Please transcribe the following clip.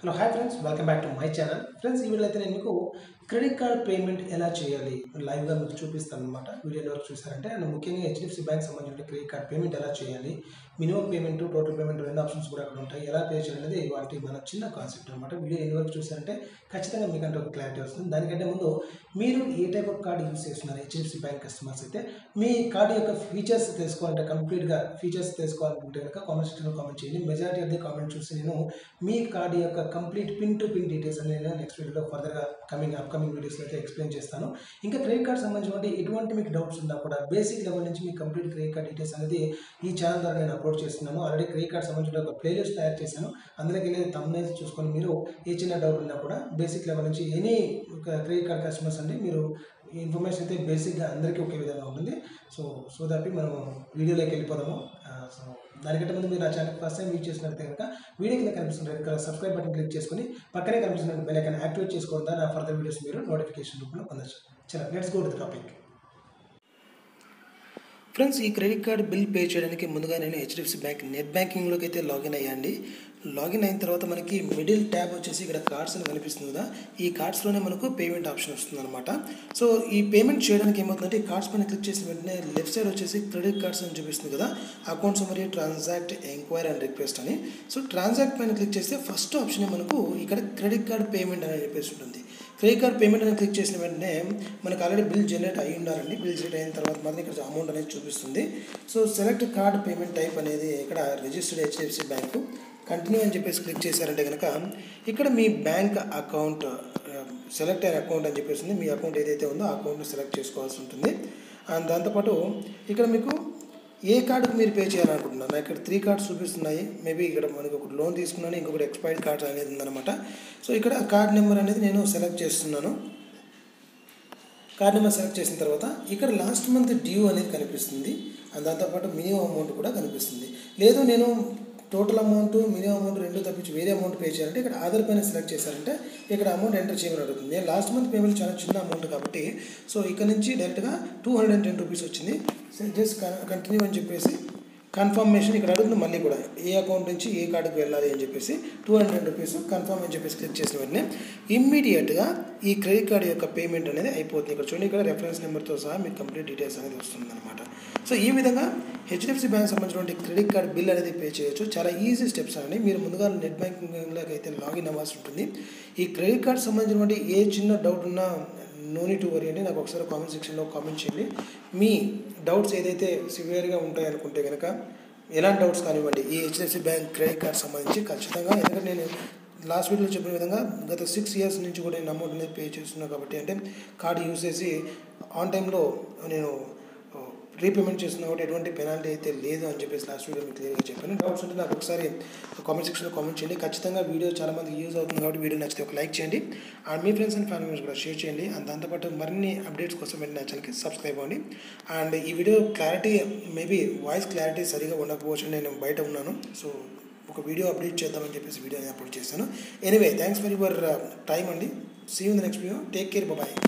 hello hi friends welcome back to my channel friends ఈ వీడియోలో అయితే నేను మీకు క్రెడిట్ కార్డ్ పేమెంట్ ఎలా చేయాలి లైవ్గా మీకు చూపిస్తాను అనమాట వీడియో వరకు చూసారంటే అండ్ ముఖ్యంగా హెచ్డిఎఫ్సి బ్యాంక్ సంబంధించిన క్రెడిట్ కార్డ్ పేమెంట్ ఎలా చేయాలి మినిమం పేమెంట్ టోటల్ పేమెంట్ రెండు ఆప్షన్స్ కూడా అక్కడ ఉంటాయి ఎలా పే చేయాలి అనేది వాటి మన చిన్న కాన్సెప్ట్ అనమాట వీడియో ఎన్ని వరకు చూసారంటే ఖచ్చితంగా మీకంటే ఒక క్లారిటీ వస్తుంది దానికంటే ముందు మీరు ఏ టైప్ ఆఫ్ కార్డ్ యూస్ చేస్తున్నారు హెచ్డిఎఫ్సి బ్యాంక్ కస్టమర్స్ అయితే మీ కార్డు యొక్క ఫీచర్స్ తెలుసుకోవాలంటే కంప్లీట్గా ఫీచర్స్ తెలుసుకోవాలనుకుంటే కనుక కామెంట్ సెక్షన్లో కామెంట్ చేయండి మెజారిటీ ఆఫ్ ది కామెంట్ చూసి నేను మీ కార్డు యొక్క complete pin to pin details అనేది నేను నెక్స్ట్ వీడియోలో ఫర్దర్గా కమింగ్ అప్కమింగ్ వీడియోస్లో అయితే ఎక్స్ప్లెయిన్ చేస్తాను ఇంకా క్రెడిట్ కార్డ్ సంబంధించిన ఎటువంటి మీకు డౌట్స్ ఉన్నా కూడా బేసిక్ లెవెల్ నుంచి మీ కంప్లీట్ క్రెడిట్ కార్డ్ డీటెయిల్స్ అనేది ఈ ఛానల్ ద్వారా నేను అప్లోడ్ చేస్తున్నాను ఆల్రెడీ క్రెడిట్ కార్డ్ సంబంధించిన ఒక ప్లేలిస్ట్ తయారు చేశాను అందులోకి వెళ్ళి తమ్నైల్స్ చూసుకొని మీరు ఏ చిన్న డౌట్ ఉన్నా కూడా బేసిక్ లెవెల్ నుంచి ఎనీ క్రెడిట్ కార్డ్ కస్టమర్స్ అండి మీరు ఈ ఇన్ఫర్మేషన్ అయితే బేసిక్గా అందరికీ ఒకే విధంగా ఉంటుంది సో సో దాటి మనం వీడియోలోకి వెళ్ళిపోదాము సో దానికంటే ముందు మీరు నా ఛానల్ ఫస్ట్ టైం యూజ్ చేసినట్లయితే కనుక వీడియో కింద కనిపిస్తున్న red colour subscribe button click చేసుకొని పక్కనే కనిపిస్తున్న బెల్ ఐకాన్ యాక్టివేట్ చేసుకోవడం ద్వారా నా ఫర్దర్ వీడియోస్ మీరు నోటిఫికేషన్ రూపంలో పొందొచ్చు చలో let's go to the topic friends ఈ క్రెడిట్ కార్డ్ బిల్ పే చేయడానికి ముందుగా నేను హెచ్డిఎఫ్సి బ్యాంక్ నెట్ బ్యాంకింగ్లోకి అయితే లాగిన్ అయ్యాండి లాగిన్ అయిన తర్వాత మనకి మిడిల్ ట్యాబ్ వచ్చేసి ఇక్కడ కార్డ్స్ అని కనిపిస్తుంది కదా ఈ కార్డ్స్లోనే మనకు పేమెంట్ ఆప్షన్ వస్తుంది అనమాట సో ఈ పేమెంట్ చేయడానికి ఏమవుతుందంటే ఈ కార్డ్స్ పైన క్లిక్ చేసిన వెంటనే లెఫ్ట్ సైడ్ వచ్చేసి క్రెడిట్ కార్డ్స్ అని చూపిస్తుంది కదా అకౌంట్స్ మరియు ట్రాన్సాక్ట్ ఎంక్వైరీ అండ్ రిక్వెస్ట్ అని సో ట్రాన్సాక్ట్ పైన క్లిక్ చేస్తే ఫస్ట్ ఆప్షన్ మనకు ఇక్కడ క్రెడిట్ కార్డ్ పేమెంట్ అని చెప్పేసి ఉంటుంది క్రెడిట్ కార్డ్ పేమెంట్ అని క్లిక్ చేసిన వెంటనే మనకు ఆల్రెడీ బిల్ జనరేట్ అయి ఉండాలండి బిల్ జనరేట్ అయిన తర్వాత మాత్రం ఇక్కడ అమౌంట్ అనేది చూపిస్తుంది so select card payment type అనేది ఇక్కడ రిజిస్టర్డ్ హెచ్డిఎఫ్సి బ్యాంకు కంటిన్యూ అని చెప్పేసి క్లిక్ చేశారంటే కనుక ఇక్కడ మీ బ్యాంక్ అకౌంట్ సెలెక్ట్ అయిన అకౌంట్ అని చెప్పేసి మీ అకౌంట్ ఏదైతే ఉందో ఆ అకౌంట్ని సెలెక్ట్ చేసుకోవాల్సి ఉంటుంది అండ్ దాంతోపాటు ఇక్కడ మీకు ఏ కార్డుకు మీరు పే చేయాలనుకుంటున్నారు నాకు ఇక్కడ త్రీ కార్డ్స్ చూపిస్తున్నాయి మేబీ ఇక్కడ మనకి ఒక లోన్ తీసుకున్నాను ఇంకొకటి ఎక్స్పైర్డ్ కార్డ్ అనేది ఉందన్నమాట సో ఇక్కడ కార్డ్ నెంబర్ అనేది నేను సెలెక్ట్ చేస్తున్నాను కార్డ్ నెంబర్ సెలెక్ట్ చేసిన తర్వాత ఇక్కడ లాస్ట్ మంత్ డ్యూ అనేది కనిపిస్తుంది అండ్ దాంతోపాటు మినిమం అమౌంట్ కూడా కనిపిస్తుంది లేదు నేను టోటల్ అమౌంట్ మినిమం అమౌంట్ రెండు తప్పించి వేరే అమౌంట్ పే చేయాలంటే ఇక్కడ ఆధార్ పైన సెలెక్ట్ చేశారంటే ఇక్కడ అమౌంట్ ఎంటర్ చేయమని అడుగుతుంది నేను లాస్ట్ మంత్ పేమెంట్ చాలా చిన్న అమౌంట్ కాబట్టి సో ఇక్కడ నుంచి డైరెక్ట్గా two hundred and ten rupees వచ్చింది జస్ట్ కంటిన్యూ అని చెప్పేసి కన్ఫర్మేషన్ ఇక్కడ అడుగుతుంది మళ్ళీ కూడా ఏ అకౌంట్ నుంచి ఏ కార్డుకి వెళ్ళాలి అని చెప్పేసి టూ హండ్రెడ్ రూపీస్ కన్ఫర్మ్ అని చెప్పేసి క్లిక్ చేసిన వెంటనే ఇమ్మీడియట్గా ఈ క్రెడిట్ కార్డు యొక్క పేమెంట్ అనేది అయిపోతుంది ఇక్కడ చూడండి ఇక్కడ రెఫరెన్స్ నెంబర్తో సహా మీకు కంప్లీట్ డీటెయిల్స్ అనేది వస్తుంది అనమాట సో ఈ విధంగా హెచ్డిఎఫ్సి బ్యాంక్ సంబంధించినటువంటి క్రెడిట్ కార్డ్ బిల్ అనేది పే చేయొచ్చు చాలా ఈజీ స్టెప్స్ అండి మీరు ముందుగా నెట్ బ్యాంకింగ్లోకి అయితే లాగిన్ అవ్వాల్సి ఉంటుంది ఈ క్రెడిట్ కార్డ్ సంబంధించినటువంటి ఏ చిన్న డౌట్ ఉన్నా నో నీ టు వరీ అండి నాకు ఒకసారి కామెంట్ సెక్షన్లో కామెంట్ చేయండి మీ డౌట్స్ ఏదైతే సివియర్గా ఉంటాయనుకుంటే కనుక ఎలాంటి డౌట్స్ కానివ్వండి ఈ హెచ్డిఎఫ్సి బ్యాంక్ క్రెడిట్ కార్డ్ సంబంధించి ఖచ్చితంగా ఎందుకంటే నేను లాస్ట్ వీడియోలో చెప్పిన విధంగా గత సిక్స్ ఇయర్స్ నుంచి కూడా నేను అమౌంట్ అనేది పే చేస్తున్నాను కాబట్టి అంటే కార్డు యూస్ చేసి ఆన్ టైంలో నేను రీపేమెంట్ చేస్తున్నా కాబట్టి ఎటువంటి పెనాల్టీ అయితే లేదు అని చెప్పేసి లాస్ట్ వీడియో మీకు క్లియర్గా చెప్పాను డౌట్స్ ఉంటే నాకు ఒకసారి కామెంట్ సెక్షన్లో కామెంట్ చేయండి ఖచ్చితంగా వీడియో చాలా మందికి యూజ్ అవుతుంది కాబట్టి వీడియో నచ్చితే ఒక లైక్ చేయండి అండ్ మీ ఫ్రెండ్స్ అండ్ ఫ్యామిలీ మెంబర్స్ కూడా షేర్ చేయండి అండ్ దాంతోపాటు మరిన్ని అప్డేట్స్ కోసం మీరు నా ఛానల్కి సబ్స్క్రైబ్ అవ్వండి అండ్ ఈ video clarity maybe voice clarity సరిగా ఉండకపోవచ్చు నేను బయట ఉన్నాను సో ఒక వీడియో అప్డేట్ చేద్దామని చెప్పేసి వీడియో అప్లోడ్ చేశాను anyway thanks for your time అండి see in the next video take care bye